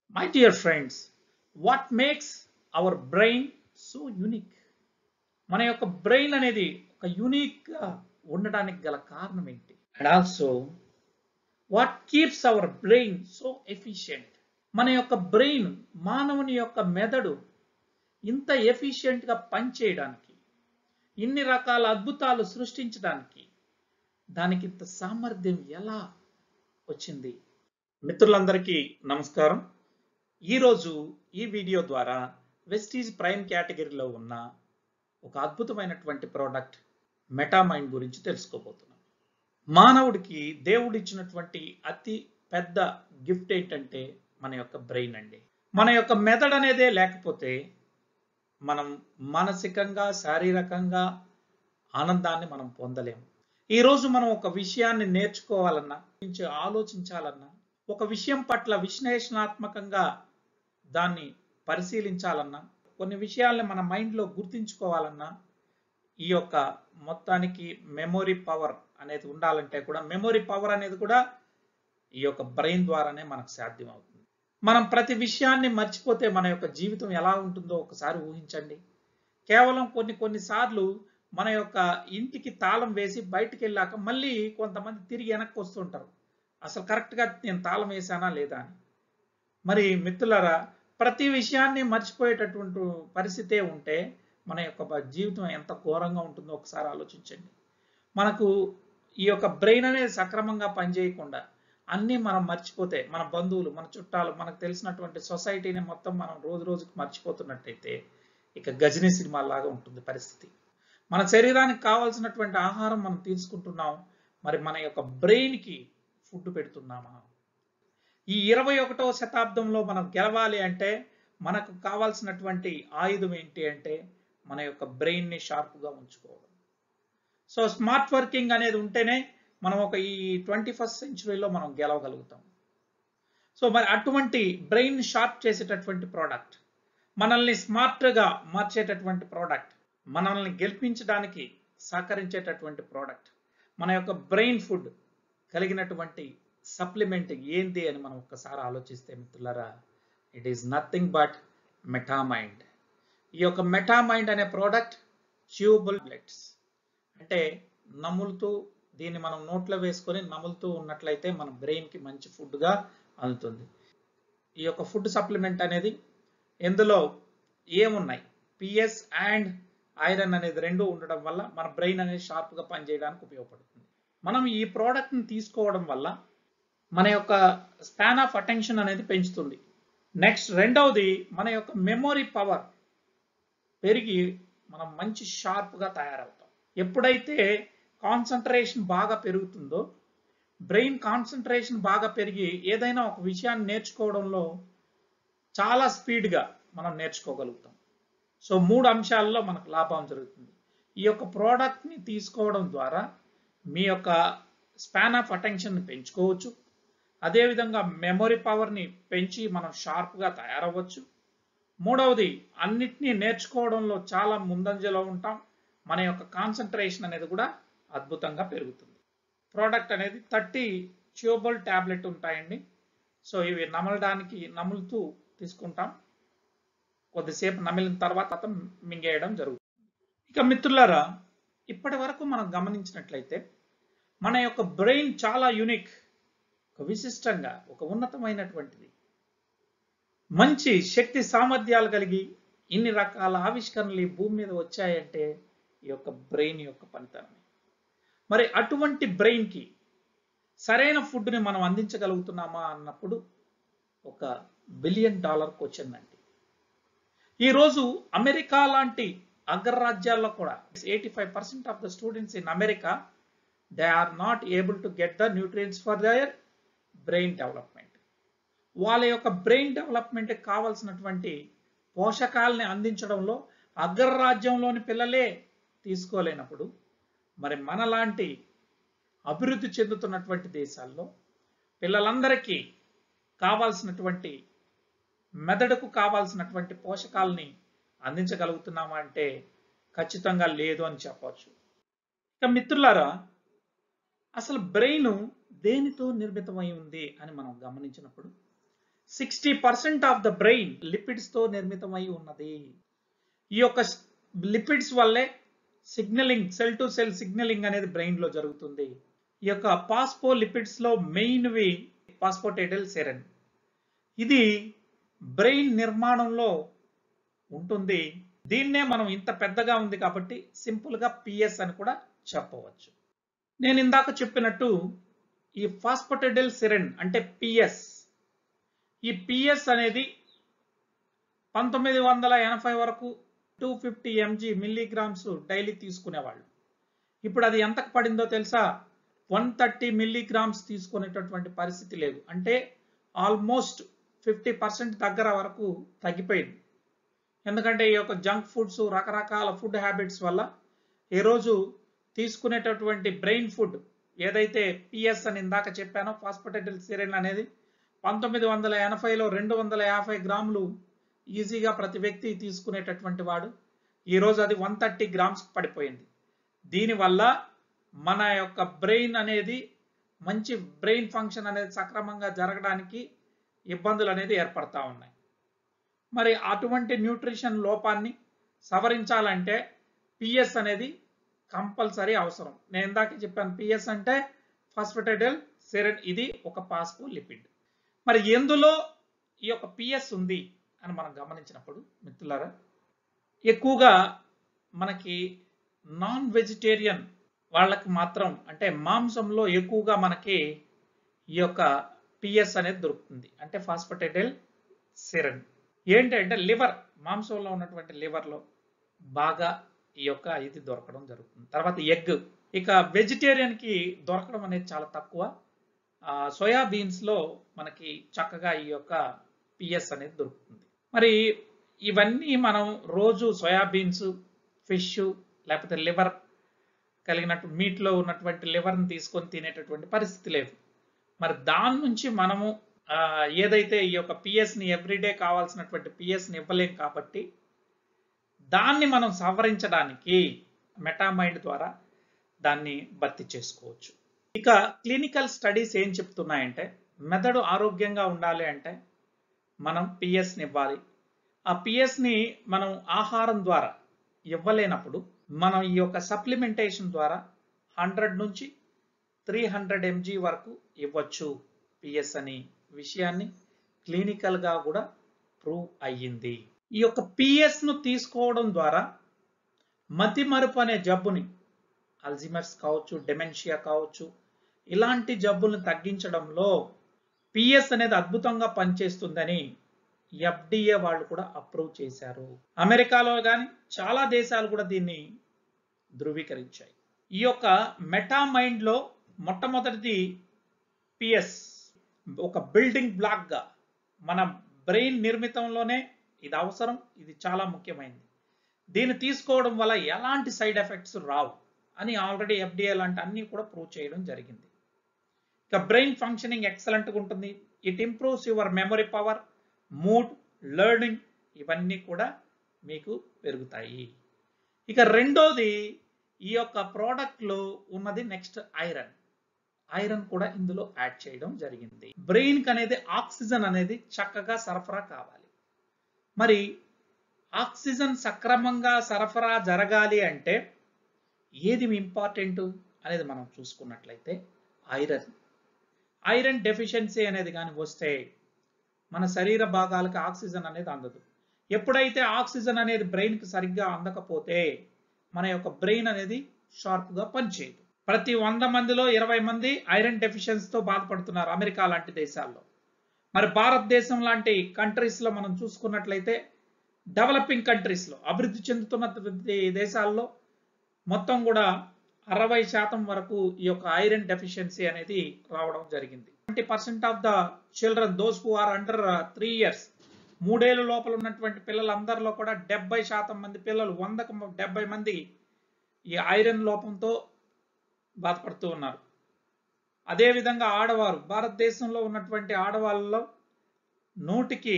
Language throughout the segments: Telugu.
My dear friends, what makes our brain so unique? మన యొక్క బ్రెయిన్ అనేది ఒక యూనిక్గా ఉండడానికి గల కారణం ఏంటి and also what keeps our brain so efficient మన యొక్క బ్రెయిన్ మానవుని యొక్క మెదడు ఇంత ఎఫిషియెంట్గా పనిచేయడానికి ఇన్ని రకాల అద్భుతాలు సృష్టించడానికి దానికి ఇంత సామర్థ్యం ఎలా వచ్చింది మిత్రులందరికీ నమస్కారం ఈరోజు ఈ వీడియో ద్వారా వెస్టీజ్ ప్రైమ్ కేటగిరీలో ఉన్న ఒక అద్భుతమైనటువంటి ప్రోడక్ట్ మెటామైండ్ గురించి తెలుసుకోబోతున్నాం మానవుడికి దేవుడు ఇచ్చినటువంటి అతి పెద్ద గిఫ్ట్ ఏంటంటే మన యొక్క బ్రెయిన్ అండి మన యొక్క మెదడు అనేదే లేకపోతే మనం మానసికంగా శారీరకంగా ఆనందాన్ని మనం పొందలేము ఈరోజు మనం ఒక విషయాన్ని నేర్చుకోవాలన్నా గురించి ఆలోచించాలన్నా ఒక విషయం పట్ల విశ్లేషణాత్మకంగా దాన్ని పరిశీలించాలన్నా కొన్ని విషయాల్ని మన మైండ్లో గుర్తించుకోవాలన్నా ఈ యొక్క మొత్తానికి మెమొరీ పవర్ అనేది ఉండాలంటే కూడా మెమొరీ పవర్ అనేది కూడా ఈ యొక్క బ్రెయిన్ ద్వారానే మనకు సాధ్యం అవుతుంది మనం ప్రతి విషయాన్ని మర్చిపోతే మన యొక్క జీవితం ఎలా ఉంటుందో ఒకసారి ఊహించండి కేవలం కొన్ని కొన్నిసార్లు మన యొక్క ఇంటికి తాళం వేసి బయటికి వెళ్ళాక మళ్ళీ కొంతమంది తిరిగి వెనక్కి వస్తుంటారు అసలు కరెక్ట్గా నేను తాళం వేసానా లేదా అని మరి మిత్రులారా ప్రతి విషయాన్ని మర్చిపోయేటటువంటి పరిస్థితే ఉంటే మన యొక్క బ- జీవితం ఎంత ఘోరంగా ఉంటుందో ఒకసారి ఆలోచించండి మనకు ఈ యొక్క బ్రెయిన్ అనేది సక్రమంగా పనిచేయకుండా అన్నీ మనం మర్చిపోతే మన బంధువులు మన చుట్టాలు మనకు తెలిసినటువంటి సొసైటీని మొత్తం మనం రోజు రోజుకి మర్చిపోతున్నట్టయితే ఇక గజనీ సినిమా లాగా ఉంటుంది పరిస్థితి మన శరీరానికి కావాల్సినటువంటి ఆహారం మనం తీసుకుంటున్నాం మరి మన యొక్క బ్రెయిన్కి ఫుడ్ పెడుతున్నామా ఈ ఇరవై ఒకటవ శతాబ్దంలో మనం గెలవాలి అంటే మనకు కావాల్సినటువంటి ఆయుధం ఏంటి అంటే మన యొక్క బ్రెయిన్ని షార్ప్గా ఉంచుకోవడం సో స్మార్ట్ వర్కింగ్ అనేది ఉంటేనే మనం ఒక ఈ ట్వంటీ ఫస్ట్ సెంచురీలో మనం గెలవగలుగుతాం సో మరి అటువంటి బ్రెయిన్ షార్ప్ చేసేటటువంటి ప్రోడక్ట్ మనల్ని స్మార్ట్గా మార్చేటటువంటి ప్రోడక్ట్ మనల్ని గెలిపించడానికి సహకరించేటటువంటి ప్రోడక్ట్ మన యొక్క బ్రెయిన్ ఫుడ్ కలిగినటువంటి సప్లిమెంట్ ఏంటి అని మనం ఒక్కసారి ఆలోచిస్తే మిత్రులారా it is nothing but metamind ఈ యొక్క మెటామైండ్ అనే ప్రోడక్ట్ చ్యూబుల్ బ్లెట్స్ అంటే నములుతూ దీన్ని మనం నోట్లో వేసుకొని నములుతూ ఉన్నట్లయితే మన బ్రెయిన్కి మంచి ఫుడ్గా అందుతుంది ఈ యొక్క ఫుడ్ సప్లిమెంట్ అనేది ఇందులో ఏమున్నాయి పిఎస్ అండ్ ఐరన్ అనేది రెండు ఉండడం వల్ల మన బ్రెయిన్ అనేది షార్ప్గా పనిచేయడానికి ఉపయోగపడుతుంది మనం ఈ ప్రోడక్ట్ని తీసుకోవడం వల్ల మన యొక్క స్పాన్ ఆఫ్ అటెన్షన్ అనేది పెంచుతుంది నెక్స్ట్ రెండవది మన యొక్క మెమొరీ పవర్ పెరిగి మనం మంచి షార్ప్గా తయారవుతాం ఎప్పుడైతే కాన్సన్ట్రేషన్ బాగా పెరుగుతుందో బ్రెయిన్ కాన్సన్ట్రేషన్ బాగా పెరిగి ఏదైనా ఒక విషయాన్ని నేర్చుకోవడంలో చాలా స్పీడ్గా మనం నేర్చుకోగలుగుతాం సో మూడు అంశాల్లో మనకు లాభం జరుగుతుంది ఈ యొక్క ప్రోడక్ట్ని తీసుకోవడం ద్వారా మీ యొక్క స్పాన్ ఆఫ్ అటెన్షన్ని పెంచుకోవచ్చు అదేవిధంగా మెమొరీ పవర్ని పెంచి మనం షార్ప్గా తయారవ్వచ్చు మూడవది అన్నిటినీ నేర్చుకోవడంలో చాలా ముందంజలో ఉంటాం మన యొక్క కాన్సన్ట్రేషన్ అనేది కూడా అద్భుతంగా పెరుగుతుంది ప్రోడక్ట్ అనేది థర్టీ ట్యూబల్ ట్యాబ్లెట్ ఉంటాయండి సో ఇవి నమలడానికి నములుతూ తీసుకుంటాం కొద్దిసేపు నమిలిన తర్వాత అతను మింగేయడం జరుగుతుంది ఇక మిత్రులారా ఇప్పటి వరకు మనం గమనించినట్లయితే మన యొక్క బ్రెయిన్ చాలా యూనిక్ ఒక విశిష్టంగా ఒక ఉన్నతమైనటువంటిది మంచి శక్తి సామర్థ్యాలు కలిగి ఇన్ని రకాల ఆవిష్కరణలు ఈ భూమి మీద వచ్చాయంటే ఈ యొక్క బ్రెయిన్ యొక్క పనితనమే మరి అటువంటి బ్రెయిన్కి సరైన ఫుడ్ని మనం అందించగలుగుతున్నామా అన్నప్పుడు ఒక బిలియన్ డాలర్ క్వశ్చన్ అండి ఈరోజు అమెరికా లాంటి అగ్రరాజ్యాల్లో కూడా eighty five percent of the students in America they are not able to get the nutrients for their brain development వాళ్ళ యొక్క బ్రెయిన్ డెవలప్మెంట్ కావాల్సినటువంటి పోషకాలని అందించడంలో అగ్రరాజ్యంలోని పిల్లలే తీసుకోలేనప్పుడు మరి మనలాంటి అభివృద్ధి చెందుతున్నటువంటి దేశాల్లో పిల్లలందరికీ కావాల్సినటువంటి మెదడుకు కావాల్సినటువంటి పోషకాలని అందించగలుగుతున్నామా అంటే ఖచ్చితంగా లేదు అని చెప్పవచ్చు ఇక మిత్రులారా అసలు బ్రెయిన్ దేనితో నిర్మితమై ఉంది అని మనం గమనించినప్పుడు sixty percent of the brain lipids తో నిర్మితమై ఉన్నది ఈ యొక్క లిపిడ్స్ వల్లే signaling cell to cell signaling అనేది బ్రెయిన్ లో జరుగుతుంది ఈ యొక్క పాస్పో లిపిడ్స్ లో మెయిన్వి పాస్పోటేటల్ సెరన్ ఇది బ్రెయిన్ నిర్మాణంలో ఉంటుంది దీన్నే మనం ఇంత పెద్దగా ఉంది కాబట్టి సింపుల్ గా పిఎస్ అని కూడా చెప్పవచ్చు నేను ఇందాక చెప్పినట్టు ఈ ఫాస్ఫోటెడల్ సిరెన్ అంటే పిఎస్ ఈ పిఎస్ అనేది పంతొమ్మిది వందల ఎనభై వరకు two fifty MG milligrams daily తీసుకునేవాళ్ళు ఇప్పుడు అది ఎంతకు పడిందో తెలుసా వన్ థర్టీ మిల్లీగ్రామ్స్ తీసుకునేటటువంటి పరిస్థితి లేదు అంటే ఆల్మోస్ట్ ఫిఫ్టీ పర్సెంట్ దగ్గర వరకు తగ్గిపోయింది ఎందుకంటే ఈ యొక్క జంక్ ఫుడ్స్ రకరకాల ఫుడ్ హ్యాబిట్స్ వల్ల ఈరోజు తీసుకునేటటువంటి బ్రెయిన్ ఫుడ్ ఏదైతే పిఎస్ అని ఇందాక చెప్పానో ఫాస్ఫోటెటల్ సిరెన్ అనేది పంతొమ్మిది వందల ఎనభైలో రెండు వందల యాభై గ్రాములు ఈజీగా ప్రతి వ్యక్తి తీసుకునేటటువంటి వాడు ఈరోజు అది వన్ థర్టీ గ్రామ్స్ పడిపోయింది దీనివల్ల మన యొక్క బ్రెయిన్ అనేది మంచి బ్రెయిన్ ఫంక్షన్ అనేది సక్రమంగా జరగడానికి ఇబ్బందులు అనేది ఏర్పడతా ఉన్నాయి మరి అటువంటి న్యూట్రిషన్ లోపాన్ని సవరించాలంటే పిఎస్ అనేది కంపల్సరీ అవసరం నేను ఇందాక చెప్పాను పిఎస్ అంటే ఫాస్ఫేటెడల్ సెరెన్ ఇది ఒక పాస్పో లిపిడ్ మరి ఎందులో ఈ యొక్క పిఎస్ ఉంది అని మనం గమనించినప్పుడు మిత్రులారా ఎక్కువగా మనకి నాన్ వెజిటేరియన్ వాళ్ళకి మాత్రం అంటే మాంసంలో ఎక్కువగా మనకి ఈ యొక్క పిఎస్ అనేది దొరుకుతుంది అంటే ఫాస్ఫటైడల్ సిరన్ ఏంటంటే లివర్ మాంసంలో ఉన్నటువంటి లివర్లో బాగా ఈ యొక్క ఇది దొరకడం జరుగుతుంది తర్వాత ఎగ్ ఇక వెజిటేరియన్ కి దొరకడం అనేది చాలా తక్కువ సోయా బీన్స్ లో మనకి చక్కగా ఈ యొక్క పిఎస్ అనేది దొరుకుతుంది మరి ఇవన్నీ మనం రోజు సోయాబీన్స్ ఫిష్ లేకపోతే లివర్ కలిగినట్టు మీట్లో ఉన్నటువంటి లివర్ని తీసుకొని తినేటటువంటి పరిస్థితి లేదు మరి దాని నుంచి మనము ఆ, ఏదైతే ఈ యొక్క పిఎస్ని ఎవ్రీడే కావాల్సినటువంటి పిఎస్ని ఇవ్వలేం కాబట్టి దాన్ని మనం సవరించడానికి మెటామైండ్ ద్వారా దాన్ని భర్తీ చేసుకోవచ్చు ఇక క్లినికల్ స్టడీస్ ఏం చెప్తున్నాయంటే మెదడు ఆరోగ్యంగా ఉండాలి అంటే మనం పిఎస్ని ఇవ్వాలి ఆ పిఎస్ని మనం ఆహారం ద్వారా ఇవ్వలేనప్పుడు మనం ఈ యొక్క సప్లిమెంటేషన్ ద్వారా హండ్రెడ్ నుంచి త్రీ హండ్రెడ్ ఎంజీ వరకు ఇవ్వచ్చు పిఎస్ అని విషయాన్ని క్లినికల్గా కూడా ప్రూవ్ అయ్యింది ఈ యొక్క పిఎస్ ను తీసుకోవడం ద్వారా మతి మరుపు అనే జబ్బుని అల్జిమర్స్ కావచ్చు డెమెన్షియా కావచ్చు ఇలాంటి జబ్బులను తగ్గించడంలో పిఎస్ అనేది అద్భుతంగా పనిచేస్తుందని ఎఫ్డిఏ వాళ్ళు కూడా అప్రూవ్ చేశారు అమెరికాలో కానీ చాలా దేశాలు కూడా దీన్ని ధృవీకరించాయి ఈ యొక్క మెటామైండ్ లో మొట్టమొదటిది పిఎస్ ఒక బిల్డింగ్ బ్లాక్ గా మన బ్రెయిన్ నిర్మితంలోనే ఇది అవసరం ఇది చాలా ముఖ్యమైనది దీన్ని తీసుకోవడం వల్ల ఎలాంటి సైడ్ ఎఫెక్ట్స్ రావు అని ఆల్రెడీ ఎఫ్డిఏ లాంటి అన్ని కూడా ప్రూవ్ చేయడం జరిగింది ఇక బ్రెయిన్ ఫంక్షనింగ్ ఎక్సలెంట్గా ఉంటుంది it improves your memory power mood learning ఇవన్నీ కూడా మీకు పెరుగుతాయి ఇక రెండోది ఈ యొక్క ప్రోడక్ట్లో ఉన్నది నెక్స్ట్ ఐరన్ ఐరన్ కూడా ఇందులో యాడ్ చేయడం జరిగింది బ్రెయిన్ కి అనేది ఆక్సిజన్ అనేది చక్కగా సరఫరా కావాలి మరి ఆక్సిజన్ సక్రమంగా సరఫరా జరగాలి అంటే ఏది ఇంపార్టెంట్ అనేది మనం చూసుకున్నట్లయితే ఐరన్ ఐరన్ డెఫిషియన్సీ అనేది కానీ వస్తే మన శరీర భాగాలకు ఆక్సిజన్ అనేది అందదు ఎప్పుడైతే ఆక్సిజన్ అనేది బ్రెయిన్కి సరిగ్గా అందకపోతే మన యొక్క బ్రెయిన్ అనేది షార్ప్గా పనిచేయదు ప్రతి వంద మందిలో ఇరవై మంది ఐరన్ డెఫిషియన్సీతో బాధపడుతున్నారు అమెరికా లాంటి దేశాల్లో మరి భారతదేశం లాంటి కంట్రీస్లో మనం చూసుకున్నట్లయితే డెవలపింగ్ కంట్రీస్లో అభివృద్ధి చెందుతున్న దేశాల్లో మొత్తం కూడా అరవై శాతం వరకు ఈ యొక్క ఐరన్ డెఫిషియన్సీ అనేది రావడం జరిగింది twenty percent of the children those who are under three years మూడేళ్ళ లోపల ఉన్నటువంటి పిల్లలందరిలో కూడా డెబ్బై శాతం మంది పిల్లలు వందకు డెబ్బై మంది ఈ ఐరన్ లోపంతో బాధపడుతూ ఉన్నారు అదేవిధంగా ఆడవారు భారతదేశంలో ఉన్నటువంటి ఆడవాళ్ళలో నూటికి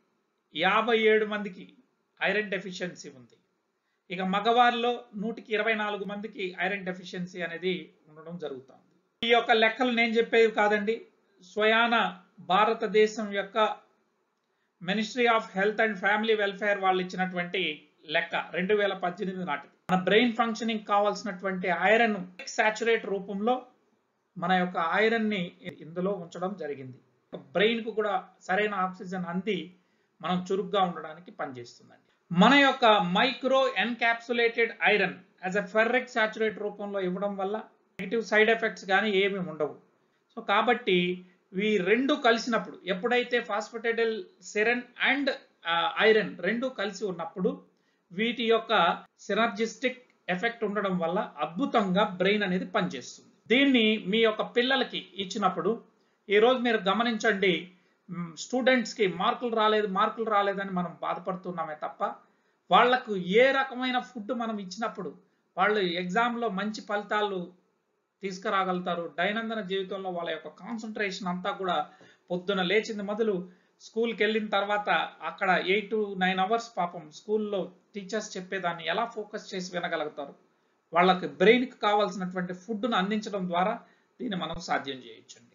యాభై ఏడు మందికి ఐరన్ డెఫిషియన్సీ ఉంది ఇక మగవారిలో నూటికి ఇరవై నాలుగు మందికి ఐరన్ డెఫిషియన్సీ అనేది ఉండడం జరుగుతుంది ఈ యొక్క లెక్కలు నేను చెప్పేవి కాదండి స్వయాన భారతదేశం యొక్క ministry of health and family welfare వాళ్ళు ఇచ్చినటువంటి లెక్క రెండు వేల పద్దెనిమిది నాటిది మన బ్రెయిన్ ఫంక్షనింగ్ కావాల్సినటువంటి ఐరన్ సాచురేట్ రూపంలో మన యొక్క ఐరన్ ని ఇందులో ఉంచడం జరిగింది బ్రెయిన్ కు కూడా సరైన ఆక్సిజన్ అంది మనం చురుగ్గా ఉండడానికి పనిచేస్తుందండి మన యొక్క micro encapsulated iron as a ferric saturate రూపంలో ఇవ్వడం వల్ల నెగిటివ్ సైడ్ ఎఫెక్ట్స్ కానీ ఏమీ ఉండవు సో కాబట్టి ఇవి రెండు కలిసినప్పుడు ఎప్పుడైతే ఫాస్ఫటైడల్ సెరన్ అండ్ ఐరన్ రెండు కలిసి ఉన్నప్పుడు వీటి యొక్క సినర్జిస్టిక్ ఎఫెక్ట్ ఉండడం వల్ల అద్భుతంగా బ్రెయిన్ అనేది పనిచేస్తుంది దీన్ని మీ యొక్క పిల్లలకి ఇచ్చినప్పుడు ఈ రోజు మీరు గమనించండి స్టూడెంట్స్ కి మార్కులు రాలేదు మార్కులు రాలేదని మనం బాధపడుతున్నామే తప్ప వాళ్లకు ఏ రకమైన ఫుడ్ మనం ఇచ్చినప్పుడు వాళ్ళు ఎగ్జామ్ లో మంచి ఫలితాలు తీసుకురాగలుగుతారు దైనందిన జీవితంలో వాళ్ళ యొక్క కాన్సన్ట్రేషన్ అంతా కూడా పొద్దున లేచింది మొదలు స్కూల్కి వెళ్ళిన తర్వాత అక్కడ ఎయిట్ టు నైన్ అవర్స్ పాపం స్కూల్లో టీచర్స్ చెప్పేదాన్ని ఎలా ఫోకస్ చేసి వినగలుగుతారు వాళ్ళకి బ్రెయిన్కి కావాల్సినటువంటి ఫుడ్ను అందించడం ద్వారా దీన్ని మనం సాధ్యం చేయొచ్చండి